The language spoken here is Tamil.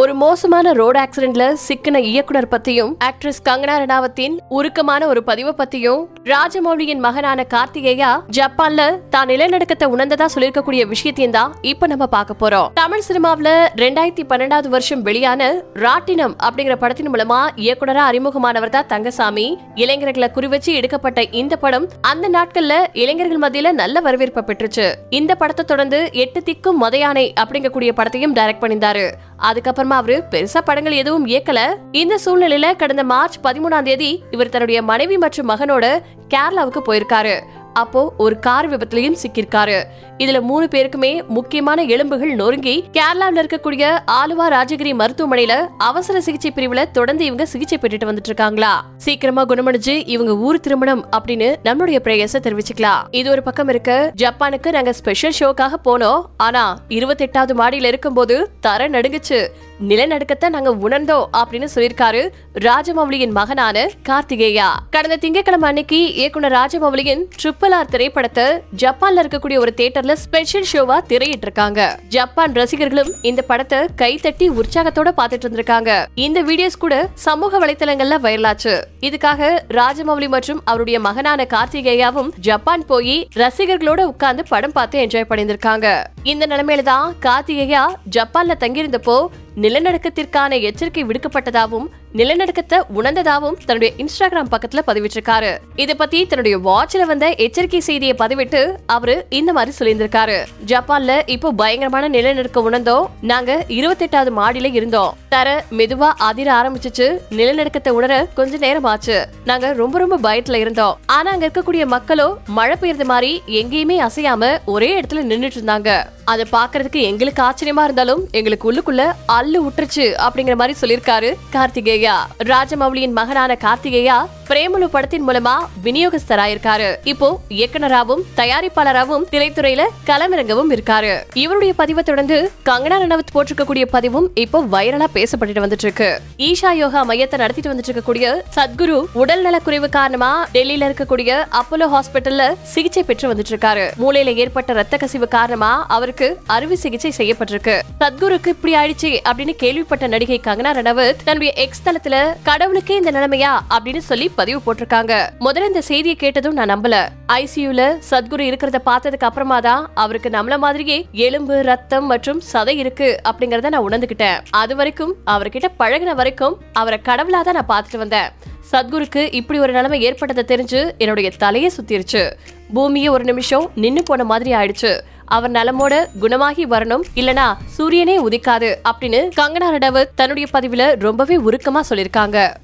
ஒரு மோசமான ரோடு ஆக்சிடென்ட்ல சிக்கின இயக்குனர் பத்தியும் ஆக்ட்ரஸ் கங்கனா ரணாவத்தின் உருக்கமான ஒரு பதிவை பத்தியும் ராஜமௌலியின் மகனான கார்த்திகேயா ஜப்பான்ல தான் நிலநடுக்கத்தை உணர்ந்ததா சொல்லிருக்கக்கூடிய விஷயத்தையும் தான் இப்ப நம்ம பார்க்க போறோம் தமிழ் சினிமாவுல ரெண்டாயிரத்தி பன்னெண்டாவது வருஷம் வெளியான ராட்டினம் அப்படிங்கிற படத்தின் மூலமா இயக்குனரா அறிமுகமானவர் தான் தங்கசாமி இளைஞர்களை குறிவச்சு எடுக்கப்பட்ட இந்த படம் அந்த நாட்கள்ல இளைஞர்கள் மத்தியில நல்ல வரவேற்பை பெற்றுச்சு இந்த படத்தை தொடர்ந்து எட்டு திக்கும் மதையானை அப்படிங்கக்கூடிய படத்தையும் டைரக்ட் பண்ணியிருந்தாரு அதுக்கப்புறமா அவரு பெருசா படங்கள் எதுவும் இயக்கல இந்த சூழ்நிலையில கடந்த மார்ச் பதிமூணாம் தேதி இவர் தன்னுடைய மனைவி மற்றும் மகனோட கேரளாவுக்கு போயிருக்காரு அப்போ ஒரு கார் விபத்துலயும் சிக்கியிருக்காரு இதுல மூணு பேருக்குமே முக்கியமான எலும்புகள் நொறுங்கி கேரளாவில் இருக்கக்கூடிய ஆலுவா ராஜகிரி மருத்துவமனையில அவசர சிகிச்சை பிரிவுல தொடர்ந்து இவங்க சிகிச்சை பெற்றுட்டு வந்துட்டு இருக்காங்களா சீக்கிரமா குணமடைஞ்சு இவங்க ஊர் திருமணம் அப்படின்னு நம்மளுடைய பிரேயர்ஸ தெரிவிச்சுக்கலாம் இது ஒரு பக்கம் இருக்க ஜப்பானுக்கு நாங்க ஸ்பெஷல் ஷோக்காக போனோம் ஆனா இருபத்தி எட்டாவது மாடியில இருக்கும்போது தர நடுங்குச்சு நிலநடுக்கத்தை நாங்க உணர்ந்தோம் அப்படின்னு சொல்லியிருக்காரு ராஜமௌலியின் மகனான கார்த்திகேயா கடந்த திங்கட்கிழமை அன்னைக்கு இயக்குனர் ராஜமௌலியின் ட்ரிபிள் ஆர் திரைப்படத்தை ஜப்பான்ல இருக்கக்கூடிய ஒரு தியேட்டர்ல ஸ்பெஷல் ஷோவா திரையிட்டு இருக்காங்க ஜப்பான் ரசிகர்களும் இந்த படத்தை கைத்தட்டி உற்சாகத்தோட பார்த்துட்டு இருந்திருக்காங்க இந்த வீடியோஸ் கூட சமூக வலைத்தளங்கள்ல வைரலாச்சு இதுக்காக ராஜமௌலி மற்றும் அவருடைய மகனான கார்த்திகேயாவும் ஜப்பான் போய் ரசிகர்களோட உட்கார்ந்து படம் பார்த்து என்ஜாய் பண்ணியிருந்திருக்காங்க இந்த நிலைமையில தான் கார்த்திகேயா ஜப்பான்ல தங்கியிருந்தப்போ நிலநடுக்கத்திற்கான எச்சரிக்கை விடுக்கப்பட்டதாகவும் நிலநடுக்கத்தை உணர்ந்ததாகவும் தன்னுடைய இன்ஸ்டாகிராம் பக்கத்துல பதிவிட்டிருக்காரு இத பத்தி தன்னுடைய வாட்ச்ல வந்த எச்சரிக்கை செய்தியை பதிவிட்டு அவரு இந்த மாதிரி சொல்லியிருந்திருக்காரு ஜப்பான்ல இப்போ பயங்கரமான நிலநடுக்கம் உணர்ந்தோம் நாங்க இருபத்தெட்டாவது மாடியில இருந்தோம் தர மெதுவா அதிர ஆரம்பிச்சுச்சு நிலநடுக்கத்தை உணர கொஞ்ச நேரம் ஆச்சு நாங்க ரொம்ப ரொம்ப பயத்துல இருந்தோம் ஆனா அங்க இருக்கக்கூடிய மக்களோ மழை பெய்யறது மாதிரி எங்கேயுமே அசையாம ஒரே இடத்துல நின்னுட்டு இருந்தாங்க அதை பாக்குறதுக்கு எங்களுக்கு ஆச்சரியமா இருந்தாலும் எங்களுக்கு உள்ளுக்குள்ள அல்லு உற்றுச்சு அப்படிங்கிற மாதிரி சொல்லியிருக்காரு கார்த்திகேயா ராஜமௌலியின் மகனான கார்த்திகேயா பிரேமலு படத்தின் மூலமா விநியோகஸ்தராயிருக்காரு இப்போ இயக்குனராகவும் தயாரிப்பாளராகவும் திரைத்துறையில களமிறங்கவும் இருக்காரு இவருடைய பதிவை தொடர்ந்து கங்கனா ரணவத் போட்டிருக்கக்கூடிய பதிவும் இப்போ வைரலா பேசப்பட்டுட்டு வந்துட்டு இருக்கு ஈஷா யோகா மையத்தை நடத்திட்டு வந்துட்டு இருக்கக்கூடிய சத்குரு உடல் நலக்குறைவு காரணமா டெல்லியில இருக்கக்கூடிய அப்போலோ ஹாஸ்பிட்டல்ல சிகிச்சை பெற்று வந்துட்டு இருக்காரு மூளையில ஏற்பட்ட ரத்த கசிவு காரணமா அவருக்கு அறுவை சிகிச்சை செய்யப்பட்டிருக்கு சத்குருக்கு இப்படி ஆயிடுச்சு அப்படின்னு கேள்விப்பட்ட நடிகை கங்கனா ரணவத் தன்னுடைய எக்ஸ் தளத்துல கடவுளுக்கே இந்த நிலைமையா அப்படின்னு சொல்லி பதிவு போட்டிருக்காங்க முதல்ல இந்த செய்தியை கேட்டதும் நான் நம்பல ஐசியூல சத்குரு இருக்கிறத பார்த்ததுக்கு அப்புறமா தான் அவருக்கு நம்மள மாதிரியே எலும்பு ரத்தம் மற்றும் சதை இருக்கு அப்படிங்கறத நான் உணர்ந்துகிட்டேன் அது வரைக்கும் அவர்கிட்ட பழகின வரைக்கும் அவரை கடவுளா தான் நான் பார்த்துட்டு வந்தேன் சத்குருக்கு இப்படி ஒரு நிலைமை ஏற்பட்டதை தெரிஞ்சு என்னுடைய தலையே சுத்திருச்சு பூமியே ஒரு நிமிஷம் நின்னு போன மாதிரி ஆயிடுச்சு அவர் நலமோட குணமாகி வரணும் இல்லனா சூரியனே உதிக்காது அப்படின்னு கங்கனா ரடவத் தன்னுடைய பதிவுல ரொம்பவே உருக்கமா சொல்லிருக்காங்க